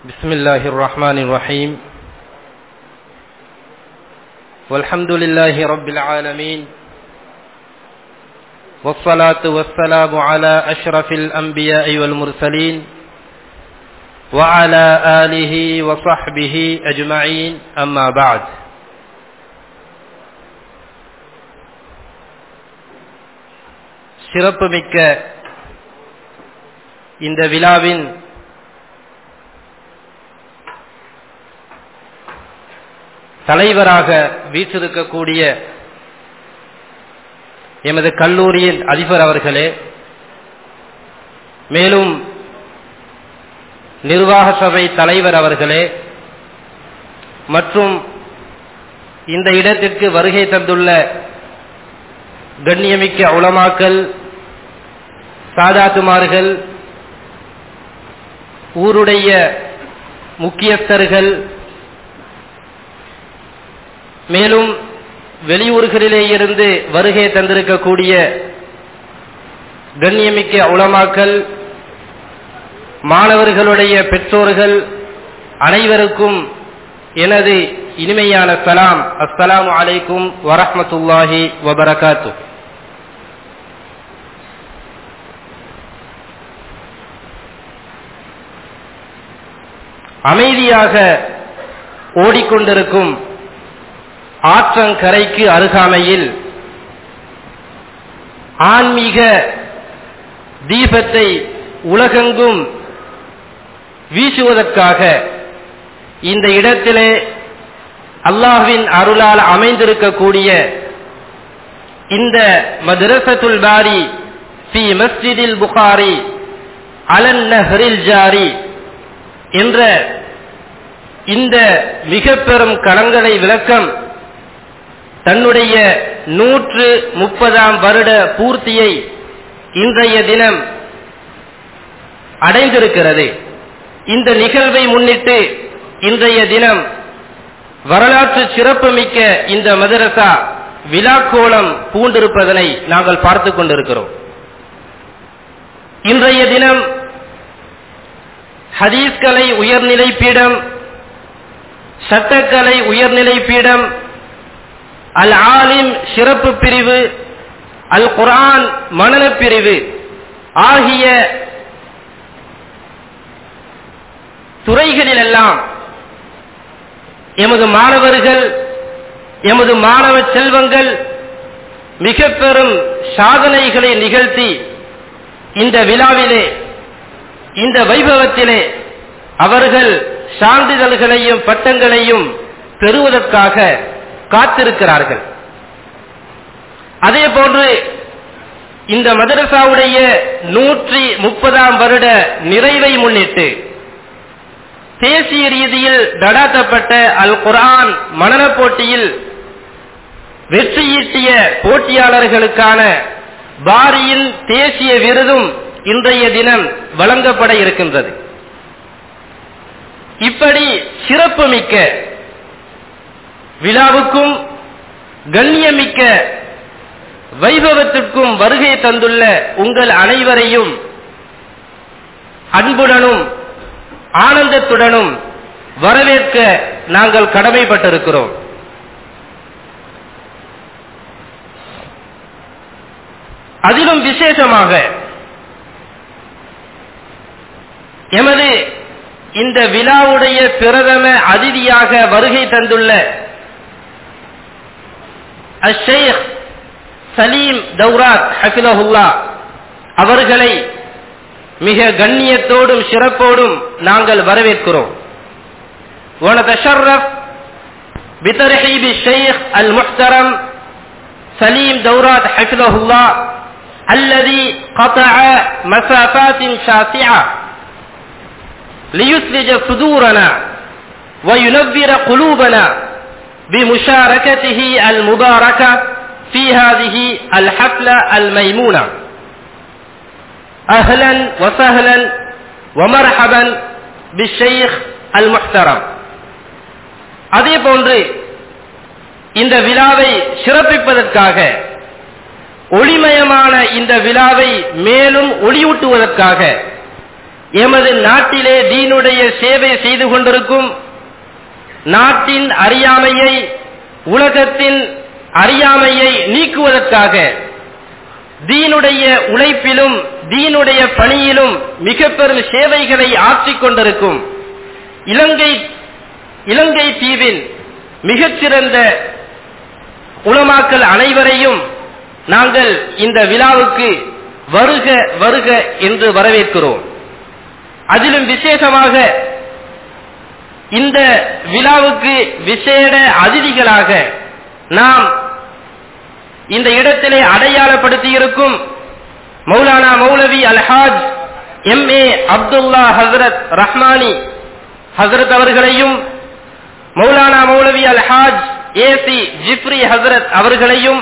بسم الله الرحمن الرحيم والحمد لله رب العالمين والصلاة والسلام على أشرف الأنبياء والمرسلين وعلى آله وصحبه أجمعين أما بعد சிறப்புமிக்க இந்த விழாவின் தலைவராக வீற்றிருக்கக்கூடிய எமது கல்லூரியின் அதிபர் அவர்களே மேலும் நிர்வாக சபை தலைவர் அவர்களே மற்றும் இந்த இடத்திற்கு வருகை தந்துள்ள கண்ணியமிக்க உளமாக்கல் சாதாத்துமார்கள் ஊருடைய முக்கியஸ்தர்கள் மேலும் வெளியூர்களிலே இருந்து வருகை தந்திருக்கக்கூடிய கண்ணியமிக்க உளமாக்கல் மாணவர்களுடைய பெற்றோர்கள் அனைவருக்கும் எனது இனிமையான சலாம் அஸ்ஸலாமு அலைக்கும் வரஹமத்துல்லாஹி வபரகாத்து அமைதியாக ஓடிக்கொண்டிருக்கும் ஆற்றங்கரைக்கு அருகாமையில் ஆன்மீக தீபத்தை உலகெங்கும் வீசுவதற்காக இந்த இடத்திலே அல்லாஹ்வின் அருளால் அமைந்திருக்கக்கூடிய இந்த மதரசத்துல் பாரி பி மஸ்ஜிதில் புகாரி அலன் நஹரில் ஜாரி என்ற இந்த மிக பெரும் களங்களை விளக்கம் தன்னுடைய நூற்று முப்பதாம் வருட பூர்த்தியை இன்றைய தினம் அடைந்திருக்கிறது இந்த நிகழ்வை முன்னிட்டு இன்றைய தினம் வரலாற்று சிறப்புமிக்க இந்த மதரசா விழாக்கோலம் பூண்டிருப்பதனை நாங்கள் பார்த்து கொண்டிருக்கிறோம் இன்றைய தினம் ஹதீஸ்கலை உயர்நிலை பீடம் சட்டக்கலை உயர்நிலை பீடம் அல் ஆலிம் சிறப்பு பிரிவு அல் குரான் மனன பிரிவு ஆகிய துறைகளிலெல்லாம் எமது மாணவர்கள் எமது மாணவ செல்வங்கள் மிக பெரும் சாதனைகளை நிகழ்த்தி இந்த விழாவிலே இந்த வைபவத்திலே அவர்கள் சான்றிதழ்களையும் பட்டங்களையும் பெறுவதற்காக காத்திருக்கிறார்கள் அதே போன்று இந்த மதரசாவுடைய நூற்றி முப்பதாம் வருட நிறைவை முன்னிட்டு தேசிய ரீதியில் நடாத்தப்பட்ட அல் குரான் மனன போட்டியில் வெற்றியீட்டிய போட்டியாளர்களுக்கான பாரியின் தேசிய விருதும் இன்றைய தினம் வழங்கப்பட இருக்கின்றது இப்படி சிறப்புமிக்க விழாவுக்கும் கண்ணியமிக்க வைபவத்திற்கும் வருகை தந்துள்ள உங்கள் அனைவரையும் அன்புடனும் ஆனந்தத்துடனும் வரவேற்க நாங்கள் கடமைப்பட்டிருக்கிறோம் அதிலும் விசேஷமாக எமது இந்த விழாவுடைய பிரதம அதிதியாக வருகை தந்துள்ள அஷேக் சலீம் தௌராத் ஹபிலஹுல்லா அவர்களை மிக கண்ணியத்தோடும் சிறப்போடும் நாங்கள் வரவேற்கிறோம் ونتشرف بترحيب الشيخ المحترم سليم دورات حفظه الله الذي قطع مسافات شاسعة ليثلج صدورنا وينبر قلوبنا بمشاركته المباركة في هذه الحفلة الميمونة أهلا وسهلا ومرحبا بالشيخ المحترم அதே போன்று இந்த விழாவை சிறப்பிப்பதற்காக ஒளிமயமான இந்த விழாவை மேலும் ஒளியூட்டுவதற்காக எமது நாட்டிலே தீனுடைய சேவை செய்து கொண்டிருக்கும் நாட்டின் அறியாமையை உலகத்தின் அறியாமையை நீக்குவதற்காக தீனுடைய உழைப்பிலும் தீனுடைய பணியிலும் மிக பெரும் சேவைகளை ஆற்றிக் கொண்டிருக்கும் இலங்கை இலங்கை தீவின் மிகச்சிறந்த உலமாக்கள் அனைவரையும் நாங்கள் இந்த விழாவுக்கு வருக வருக என்று வரவேற்கிறோம் அதிலும் விசேஷமாக இந்த விழாவுக்கு விசேட அதிதிகளாக நாம் இந்த இடத்திலே அடையாளப்படுத்தி இருக்கும் மௌலானா மௌலவி அல்ஹாஜ் எம் ஏ அப்துல்லா ஹசரத் ரஹ்மானி ஹசரத் அவர்களையும் மௌலானா மௌலவி அல்ஹாஜ் ஏ சி ஜிப்ரி ஹசரத் அவர்களையும்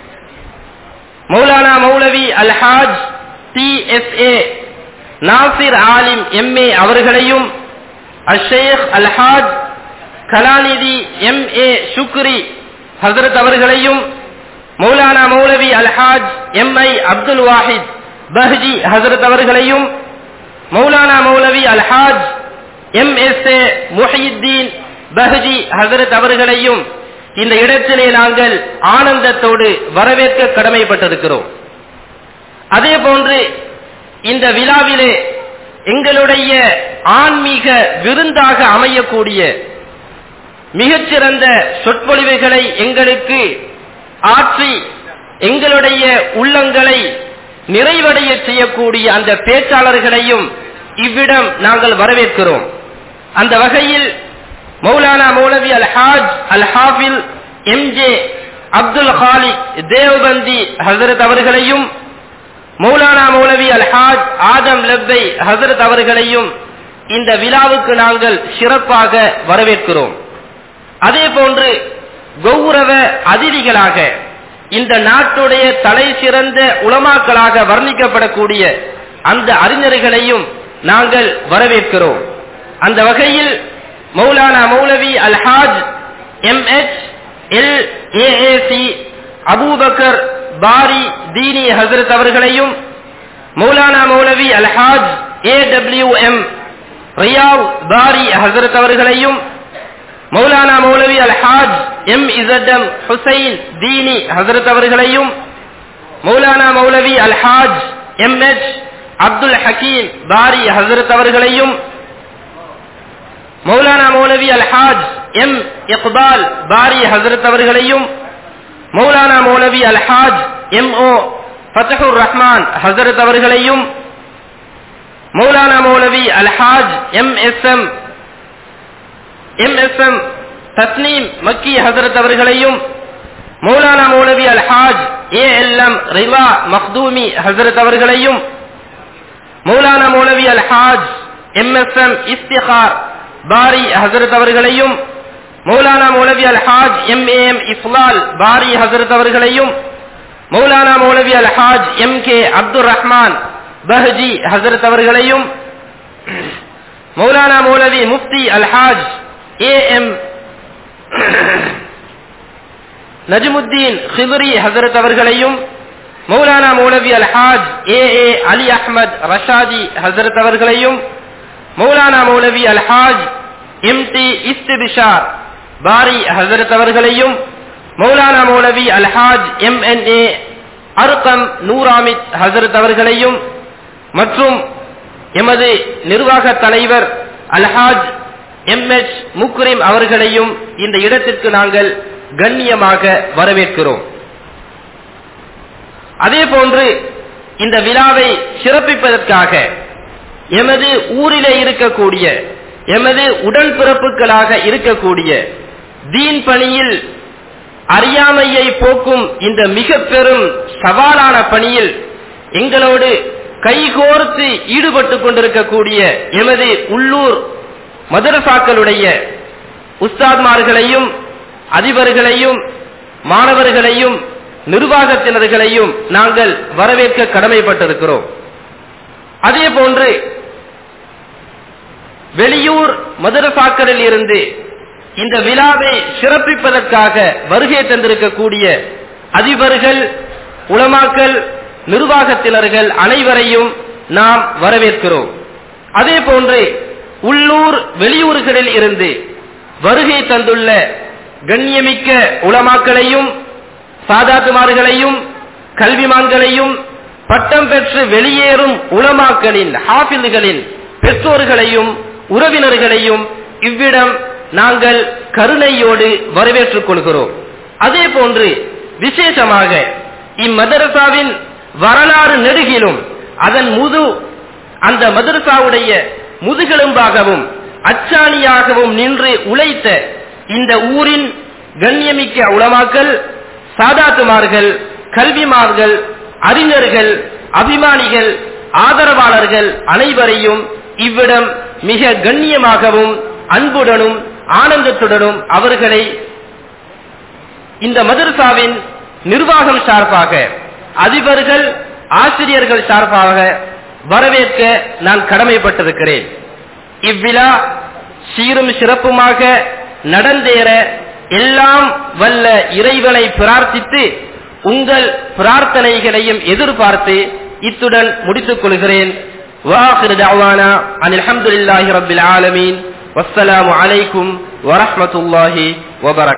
Maulana Maulavi Alhaj T S A Nasir Alim M A அவர்களையும் அஷேக் அல்ஹாஜ் கலாநிதி எம் ஏ சுக்ரி ஹசரத் அவர்களையும் மௌலானா மௌலவி அல்ஹாஜ் எம் ஐ அப்துல் வாஹித் பஹ்ஜி ஹசரத் அவர்களையும் Maulana Maulavi Alhaj M S A Muhiyuddin Bahji Hazrat அவர்களையும் இந்த இடத்திலே நாங்கள் ஆனந்தத்தோடு வரவேற்க கடமைப்பட்டிருக்கிறோம் அதே போன்று இந்த விழாவிலே எங்களுடைய ஆன்மீக விருந்தாக அமையக்கூடிய மிகச்சிறந்த சொற்பொழிவுகளை எங்களுக்கு ஆற்றி எங்களுடைய உள்ளங்களை நிறைவடைய செய்யக்கூடிய அந்த பேச்சாளர்களையும் இவ்விடம் நாங்கள் வரவேற்கிறோம் அந்த வகையில் மௌலானா மௌலவி அல் ஹாஜ் அல் ஹாஃபில் எம்ஜே அப்துல் ஹாலிக் தேவபந்தி ஹசரத் அவர்களையும் மௌலானா மௌலவி அல் ஹாஜ் ஆதம் லப்பை ஹசரத் அவர்களையும் இந்த விழாவுக்கு நாங்கள் சிறப்பாக வரவேற்கிறோம் அதே போன்று கௌரவ அதிதிகளாக இந்த நாட்டுடைய தலை சிறந்த உலமாக்களாக வர்ணிக்கப்படக்கூடிய அந்த அறிஞர்களையும் நாங்கள் வரவேற்கிறோம் அந்த வகையில் Maulana Maulavi Alhaj M H L AAC Abubakar Bari Deeni Hazrat அவர்களையும் Maulana Maulavi Alhaj A W M Riyaz Bari Hazrat அவர்களையும் மௌலானா மௌலவி அல்ஹாஜ் எம் இசட்டம் ஹுசைன் தீனி ஹசரத் அவர்களையும் மௌலானா மௌலவி அல்ஹாஜ் எம் எச் அப்துல் ஹக்கீம் பாரி ஹசரத் அவர்களையும் மௌலானா மௌலவி அல்ஹாஜ் எம் இக்பால் பாரி ஹசரத் அவர்களையும் மௌலானா மௌலவி அல்ஹாஜ் எம் ஓ ஃபத்தஹுர் ரஹ்மான் ஹசரத் அவர்களையும் Maulana Maulavi Alhaj M S M M S M Tasneem Makki Hazrat அவர்களையும் Maulana Maulavi Alhaj A L M Riva Makhdoomi Hazrat அவர்களையும் Maulana Maulavi Alhaj M S M Istikhar Bari Hazrat அவர்களையும் Maulana Maulavi Alhaj M A M Islal Bari Hazrat அவர்களையும் மௌலானா மௌலவி அல்ஹாஜ் எம் கே அப்துல் ரஹ்மான் பஹஜி ஹசரத் அவர்களையும் மௌலானா மௌலவி முஃப்தி அல்ஹாஜ் ஏ எம் நஜ்முத்தீன் ஹிதுரி ஹசரத் அவர்களையும் மௌலானா மௌலவி அல்ஹாஜ் ஏ ஏ அலி அஹ்மத் ரஷாதி ஹசரத் அவர்களையும் மௌலானா மௌலவி அல்ஹாஜ் எம் டி இஸ்திபிஷார் பாரி ஹசரத் அவர்களையும் Maulana Maulavi Alhaj M N A அருக்கம் நூராமித் ஹசரத் அவர்களையும் மற்றும் எமது நிர்வாக தலைவர் அல்ஹாஜ் எம் எச் முக்ரிம் அவர்களையும் இந்த இடத்திற்கு நாங்கள் கண்ணியமாக வரவேற்கிறோம் அதே போன்று இந்த விழாவை சிறப்பிப்பதற்காக எமது ஊரிலே இருக்கக்கூடிய எமது உடன்பிறப்புகளாக இருக்கக்கூடிய தீன் பணியில் அறியாமையை போக்கும் இந்த மிக பெரும் சவாலான பணியில் எங்களோடு கைகோர்த்து ஈடுபட்டு கொண்டிருக்கக்கூடிய எமது உள்ளூர் மதரசாக்களுடைய உஸ்தாத்மார்களையும் அதிபர்களையும் மாணவர்களையும் நிர்வாகத்தினர்களையும் நாங்கள் வரவேற்க கடமைப்பட்டிருக்கிறோம் அதே போன்று வெளியூர் மதரசாக்களில் இருந்து இந்த விழாவை சிறப்பிப்பதற்காக வருகை தந்திருக்கக்கூடிய அதிபர்கள் உலமாக்கள் நிர்வாகத்தினர்கள் அனைவரையும் நாம் வரவேற்கிறோம் அதே போன்று உள்ளூர் வெளியூர்களில் இருந்து வருகை தந்துள்ள கண்ணியமிக்க உலமாக்களையும் சாதாத்துமார்களையும் கல்விமான்களையும் பட்டம் பெற்று வெளியேறும் உலமாக்களின் ஹாஃபில்களின் பெற்றோர்களையும் உறவினர்களையும் இவ்விடம் நாங்கள் கருணையோடு வரவேற்றுக் கொள்கிறோம் அதே போன்று விசேஷமாக இம்மதரசாவின் வரலாறு நெடுகிலும் அதன் முது அந்த மதரசாவுடைய முதுகெலும்பாகவும் அச்சாணியாகவும் நின்று உழைத்த இந்த ஊரின் கண்ணியமிக்க உளமாக்கல் சாதாத்துமார்கள் கல்விமார்கள் அறிஞர்கள் அபிமானிகள் ஆதரவாளர்கள் அனைவரையும் இவ்விடம் மிக கண்ணியமாகவும் அன்புடனும் ஆனந்தத்துடனும் அவர்களை இந்த மதரசாவின் நிர்வாகம் சார்பாக அதிபர்கள் ஆசிரியர்கள் சார்பாக வரவேற்க நான் கடமைப்பட்டிருக்கிறேன் இவ்விழா சீரும் சிறப்புமாக நடந்தேற எல்லாம் வல்ல இறைவனை பிரார்த்தித்து உங்கள் பிரார்த்தனைகளையும் எதிர்பார்த்து இத்துடன் முடித்துக் கொள்கிறேன் வாஹிர் தஅவானா அனில் ஹம்துலில்லாஹி ரப்பில் ஆலமீன் வஸ்ஸலாமு அலைக்கும் வரஹ்மத்துல்லாஹி வபரக்